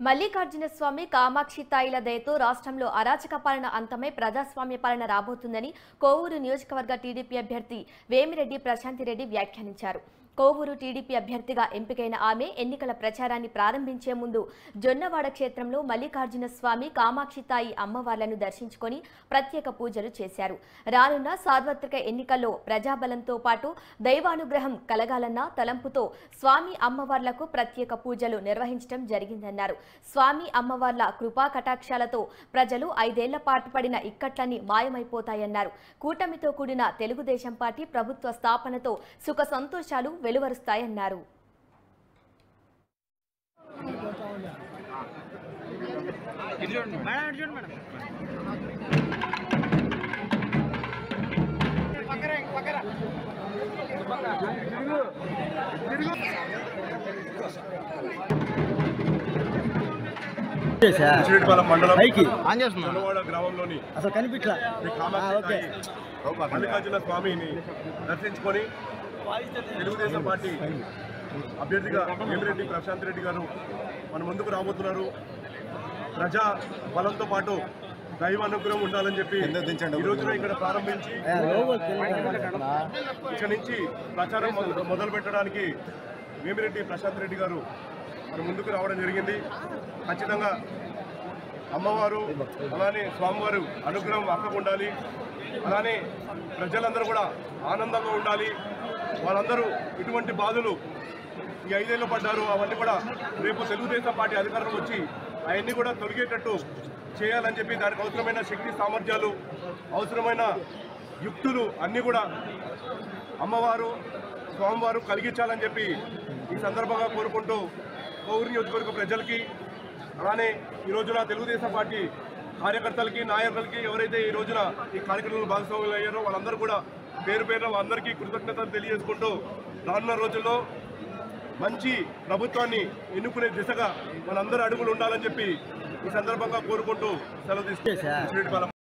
మల్లికార్జున స్వామి కామాక్షి తాయిల దయతో రాష్ట్రంలో అరాచక పాలన అంతమై ప్రజాస్వామ్య పాలన రాబోతుందని కోవూరు నియోజకవర్గ టీడీపీ అభ్యర్థి వేమిరెడ్డి ప్రశాంతిరెడ్డి వ్యాఖ్యానించారు కోవూరు టీడీపీ అభ్యర్థిగా ఎంపికైన ఆమె ఎన్నికల ప్రచారాన్ని ప్రారంభించే ముందు జొన్నవాడ క్షేత్రంలో మల్లికార్జున స్వామి కామాక్షి తాయి అమ్మవార్లను దర్శించుకొని ప్రత్యేక పూజలు చేశారు రానున్న సార్వత్రిక ఎన్నికల్లో ప్రజాబలంతో పాటు దైవానుగ్రహం కలగాలన్న తలంపుతో స్వామి అమ్మవార్లకు ప్రత్యేక పూజలు నిర్వహించడం జరిగిందన్నారు స్వామి అమ్మవార్ల కృపా కటాక్షాలతో ప్రజలు ఐదేళ్ల పాటు పడిన ఇక్కట్లన్నీ మాయమైపోతాయన్నారు కూటమితో కూడిన తెలుగుదేశం పార్టీ ప్రభుత్వ స్థాపనతో సుఖ సంతోషాలు వెలువరుస్తాయన్నారు మేడం ఇటు చూడండి మేడం పక్కరా పక్కరా చిరిడిపాలెం మండలం పైకి ఆన్ చేస్తున్నా జొన్నవాడ గ్రామంలోని అసలు కనిపించలా శ్రీ ఆ, కామాక్షి ఓకే. తాయి మల్లికార్జున స్వామిని దర్శించుకొని తెలుగుదేశం పార్టీ అభ్యర్థిగా వేమిరెడ్డి ప్రశాంత్ రెడ్డి గారు మన ముందుకు రాబోతున్నారు ప్రజా బలంతో పాటు దైవ అనుగ్రహం ఉండాలని చెప్పి ఈ రోజున ఇక్కడ ప్రారంభించి ఆ, లోగో తెలియదు. ఇక్కడ నుంచి ప్రచారం మొద- మొదలు పెట్టడానికి వేమిరెడ్డి ప్రశాంత్ రెడ్డి గారు మన ముందుకు రావడం జరిగింది ఖచ్చితంగా అమ్మవారు అలానే స్వామివారు అనుగ్రహం అక్కకు ఉండాలి అలానే ప్రజలందరూ కూడా ఆనందంగా ఉండాలి వాళ్ళందరూ ఇటువంటి బాధలు ఈ ఐదేళ్ళు పడ్డారు అవన్నీ కూడా రేపు తెలుగుదేశం పార్టీ అధికారంలో వచ్చి అవన్నీ కూడా తొలగేటట్టు చేయాలని చెప్పి దానికి అవసరమైన శక్తి సామర్థ్యాలు అవసరమైన యుక్తులు అన్నీ కూడా అమ్మవారు స్వామివారు కలిగించాలని చెప్పి ఈ సందర్భంగా కోరుకుంటూ పౌరు నియోజకవర్గ ప్రజలకి అలానే ఈ రోజున తెలుగుదేశం పార్టీ కార్యకర్తలకి నాయకులకి ఎవరైతే ఈ రోజున ఈ కార్యక్రమంలో భాగస్వాములు అయ్యారో వాళ్ళందరూ కూడా పేరు పేరున అందరికీ కృతజ్ఞతలు తెలియజేసుకుంటూ రానున్న రోజుల్లో మంచి ప్రభుత్వాన్ని ఎన్నుకునే దిశగా మనందరూ అడుగులు ఉండాలని చెప్పి ఈ సందర్భంగా కోరుకుంటూ సెలవు తీసుకుంటాం